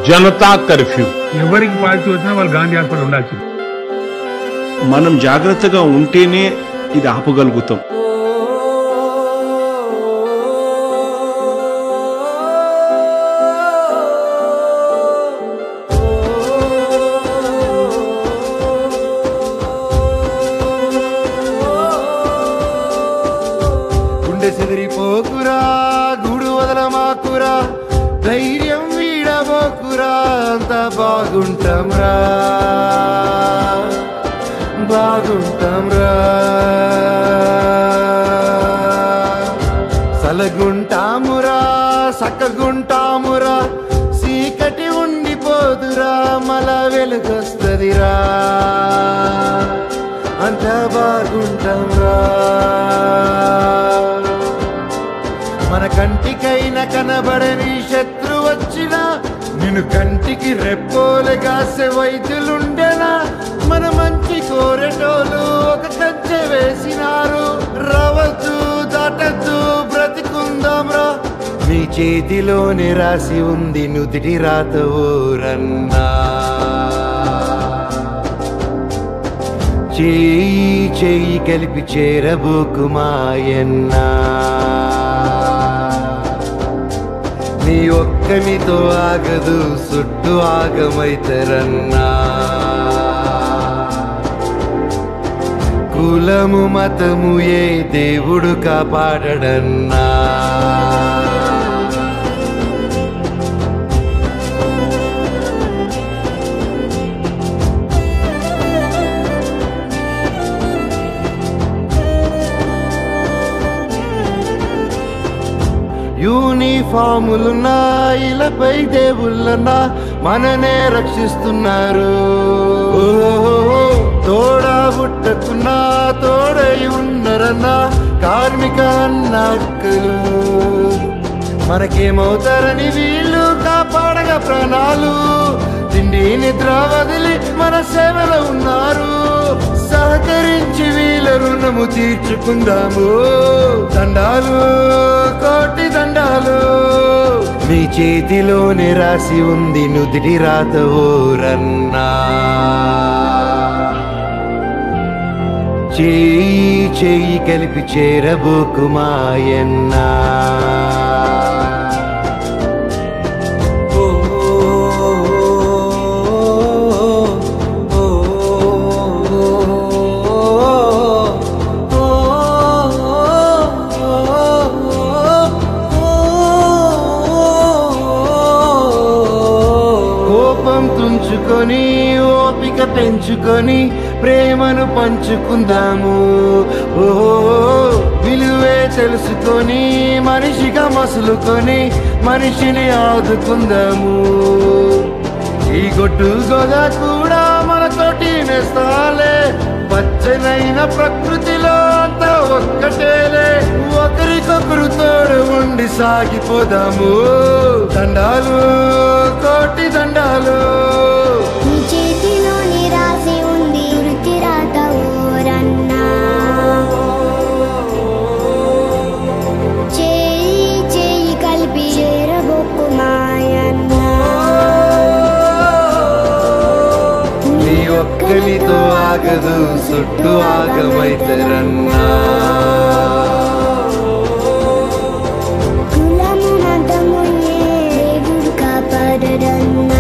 जनता कर्फ्यू ఎవరికి పాజిటివ్ వచ్చినా వాళ్ళు గాంధీ హాస్పిటల్ ఉండాల్సింది మనం జాగ్రత్తగా ఉంటేనే ఇది ఆపగలుగుతాం గుండె చెదిరిపోకురా గూడు వదలమాకురా ధైర్యం వీడబోకురా అంత బాగుంటాంరా బాగుంటాంరా సలగుంటామురా సక్కగుంటామురా చీకటి ఉండిపోదురా మల వెలుగొస్తదిరా అంత బాగుంటాంరా మన కంటికైన కనబడని శత్రు వచ్చినా నిన్ను కంటికి రెప్పోలు కాసే వైద్యులుండెనా మన మంచి కోరెటోలు ఒక కంచె వేసినారు రవద్దు దాటద్దు బ్రతికుందాంరా నీ చేతిలోనే రాసి ఉంది నుదిటి రాత ఊరన్నా చేయి చేయి కలిపి చేరబోకు మాయన్నా నీ ఒక్కనితో ఆగదు సుట్టు ఆగమైతరన్నా కులము మతము ఏ దేవుడు కాపాడడన్నా యూనిఫాములున్నా ఇలపై దేవుళ్ళన్నా మననే రక్షిస్తున్నారు ఓహో, తోడా బుట్టకున్నా తోడై ఉన్నరన్నా కార్మిక అన్నక్కలు మనకేమవుతారని వీళ్ళు కాపాడగా ప్రాణాలు తిండి నిద్ర వదిలి మన సేవలో ఉన్నారు సహకరించి వీళ్ళ రుణము తీర్చుకుందాము దండాలు కోటి దండాలు మీ చేతిలోనే రాసి ఉంది నుదిటి రాత ఓరన్నా చేయి చేయి కలిపి చేరబోకు మాయన్నా కోపం తుంచుకొని ఓపిక పెంచుకొని ప్రేమను పంచుకుందాము ఓహో విలువే తెలుసుకొని మనిషిగా మసులుకొని మనిషిని ఆదుకుందాము ఈ గొడ్డు గోద కూడా మనతోటి నేస్తాలే పచ్చనైన ప్రకృతిలో అంతా ఒక్కటేలే ఒకరికొకరు తోడు ఉండి సాగిపోదాము దండాలు కోటి దండాలు నీ చేతిలోని రాసి ఉంది వృత్తి రాత ఊరన్నా చేయి చేయి కలిపి చేరబొక్కు మాయన్నా నీ ఒక్కరితో ఆగదు చుట్టూ ఆగమైతరన్నా కులము మతము ఏ దేవుడు కాపాడడన్నా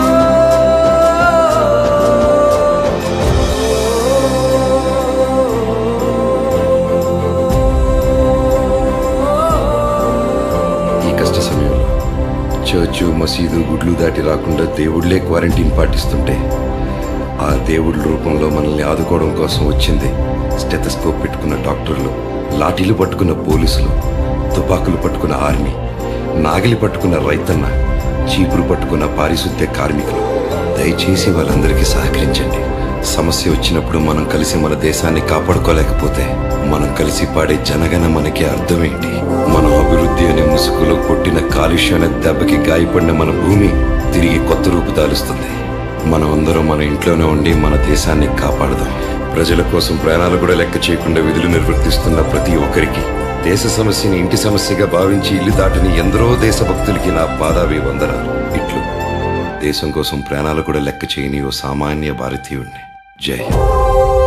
ఈ కష్ట సమయంలో చర్చు మసీదు గుడ్లు దాటి రాకుండా దేవుళ్లే క్వారంటైన్ పాటిస్తుంటే ఆ దేవుడి రూపంలో మనల్ని ఆదుకోవడం కోసం వచ్చింది స్టెథస్కోప్ పెట్టుకున్న డాక్టర్లు లాఠీలు పట్టుకున్న పోలీసులు తుపాకులు పట్టుకున్న ఆర్మీ నాగిలి పట్టుకున్న రైతన్న చీపురు పట్టుకున్న పారిశుద్ధ్య కార్మికులు దయచేసి వాళ్ళందరికీ సహకరించండి సమస్య వచ్చినప్పుడు మనం కలిసి మన దేశాన్ని కాపాడుకోలేకపోతే మనం కలిసి పాడే జనగణ మనకి అర్థమేంటి మనం అభివృద్ధి అనే ముసుగులో కొట్టిన కాలుష్య అనే దెబ్బకి గాయపడిన మన భూమి తిరిగి కొత్త రూపు దాలుస్తుంది మనం అందరం మన ఇంట్లోనే ఉండి మన దేశాన్ని కాపాడదాం ప్రజల కోసం ప్రాణాలు కూడా లెక్క చేయకుండా విధులు నిర్వర్తిస్తున్న ప్రతి ఒక్కరికి దేశ సమస్యని ఇంటి సమస్యగా భావించి ఇల్లు దాటిని ఎందరో దేశభక్తులకి నా పాదావి వందనాలు ఇట్లు దేశం కోసం ప్రాణాలు కూడా లెక్క చేయని ఓ సామాన్య భారతీయుడిని జై హింద్